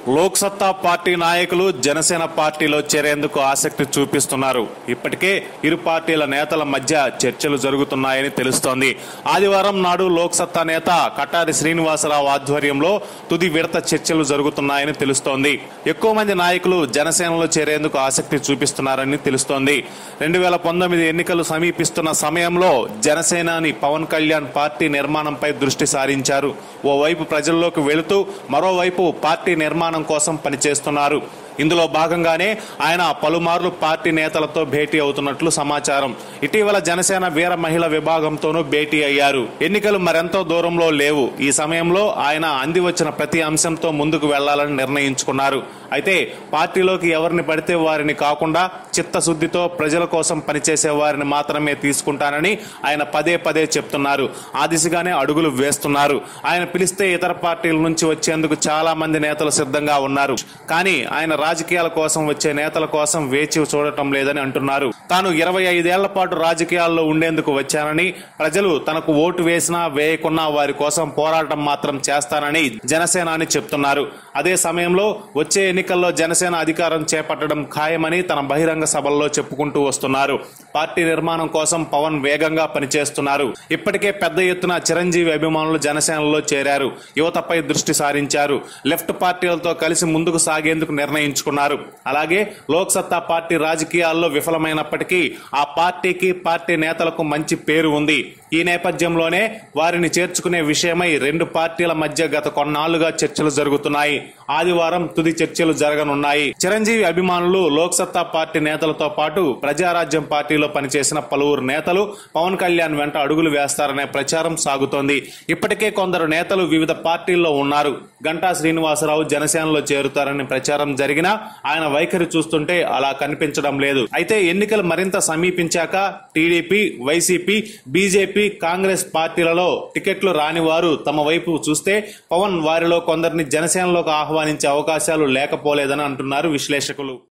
Loksatta party నాయకులు జనసేన పార్టీలో చేరేందుకు ఆసక్తి చూపిస్తున్నారు ఇప్పటికే ఇరు పార్టీల నేతల మధ్య చర్చలు జరుగుతున్నాయని తెలుస్తోంది ఆదివారం నాడు లోక్సత్తా నేత కటారి శ్రీనివాసరావు ఆధ్వర్యంలో తుది విడత చర్చలు జరుగుతున్నాయని తెలుస్తోంది ఎక్కువ మంది నాయకులు జనసేనలో చేరేందుకు ఆసక్తి చూపిస్తున్నారని తెలుస్తోంది రెండు వేల పంతొమ్మిది ఎన్నికలు సమీపిస్తున్న సమయంలో జనసేనాని పవన్ కళ్యాణ్ పార్టీ నిర్మాణంపై దృష్టి సారించారు ఓవైపు ప్రజల్లోకి వెళుతూ మరోవైపు పార్టీ నిర్మాణం కోసం పనిచేస్తున్నారు ఇందులో భాగంగానే ఆయన పలుమార్లు పార్టీ నేతలతో భేటీ అవుతున్నట్లు సమాచారం ఇటీవల జనసేన వీర మహిళ విభాగంతోనూ భేటీ అయ్యారు ఎన్నికలు మరెంతో దూరంలో లేవు ఈ సమయంలో ఆయన అంది వచ్చిన ప్రతి అంశంతో ముందుకు వెళ్లాలని నిర్ణయించుకున్నారు అయితే పార్టీలోకి ఎవరిని పడితే వారిని కాకుండా చిత్తశుద్ధితో ప్రజల కోసం పనిచేసే వారిని మాత్రమే తీసుకుంటానని ఆయన పదే పదే చెప్తున్నారు ఆ దిశగానే అడుగులు వేస్తున్నారు ఆయన పిలిస్తే ఇతర పార్టీల నుంచి వచ్చేందుకు చాలా మంది నేతలు సిద్ధంగా ఉన్నారు కానీ ఆయన రాజకీయాల కోసం వచ్చే నేతల కోసం వేచి చూడటం లేదని అంటున్నారు తాను ఇరవై ఐదేళ్ల పాటు రాజకీయాల్లో ఉండేందుకు వచ్చానని ప్రజలు తనకు ఓటు వేసినా వేయకున్నా వారి కోసం పోరాటం మాత్రం చేస్తానని జనసేన అని చెప్తున్నారు అదే సమయంలో వచ్చే ఎన్నికల్లో జనసేన అధికారం చేపట్టడం ఖాయమని తన బహిరంగ సభల్లో చెప్పుకుంటూ వస్తున్నారు పార్టీ నిర్మాణం కోసం పవన్ వేగంగా పనిచేస్తున్నారు ఇప్పటికే పెద్ద ఎత్తున చిరంజీవి అభిమానులు జనసేనలో చేరారు యువతపై దృష్టి సారించారు లెఫ్ట్ పార్టీలతో కలిసి ముందుకు సాగేందుకు నిర్ణయించుకున్నారు అలాగే లోక్ సత్తా పార్టీ రాజకీయాల్లో విఫలమైనప్పటికీ ఆ పార్టీకి పార్టీ నేతలకు మంచి పేరు ఉంది ఈ నేపథ్యంలోనే వారిని చేర్చుకునే విషయమై రెండు పార్టీల మధ్య గత కొన్నాళ్లుగా చర్చలు జరుగుతున్నాయి ఆదివారం తుది చర్చలు జరగనున్నాయి చిరంజీవి అభిమానులు లోక్ సత్తా పార్టీ నేతలతో పాటు ప్రజారాజ్యం పార్టీలో పనిచేసిన పలువురు నేతలు పవన్ కళ్యాణ్ వెంట అడుగులు వేస్తారనే ప్రచారం సాగుతోంది ఇప్పటికే కొందరు నేతలు వివిధ పార్టీల్లో ఉన్నారు గంటా శ్రీనివాసరావు జనసేనలో చేరుతారని ప్రచారం జరిగినా ఆయన వైఖరి చూస్తుంటే అలా కనిపించడం లేదు అయితే ఎన్నికలు మరింత సమీపించాక టీడీపీ వైసీపీ బీజేపీ కాంగ్రెస్ పార్టీలలో టికెట్లు రాని వారు తమ వైపు చూస్తే పవన్ వారిలో కొందరిని జనసేనలోకి ఆహ్వానించే అవకాశాలు లేకపోలేదని అంటున్నారు విశ్లేషకులు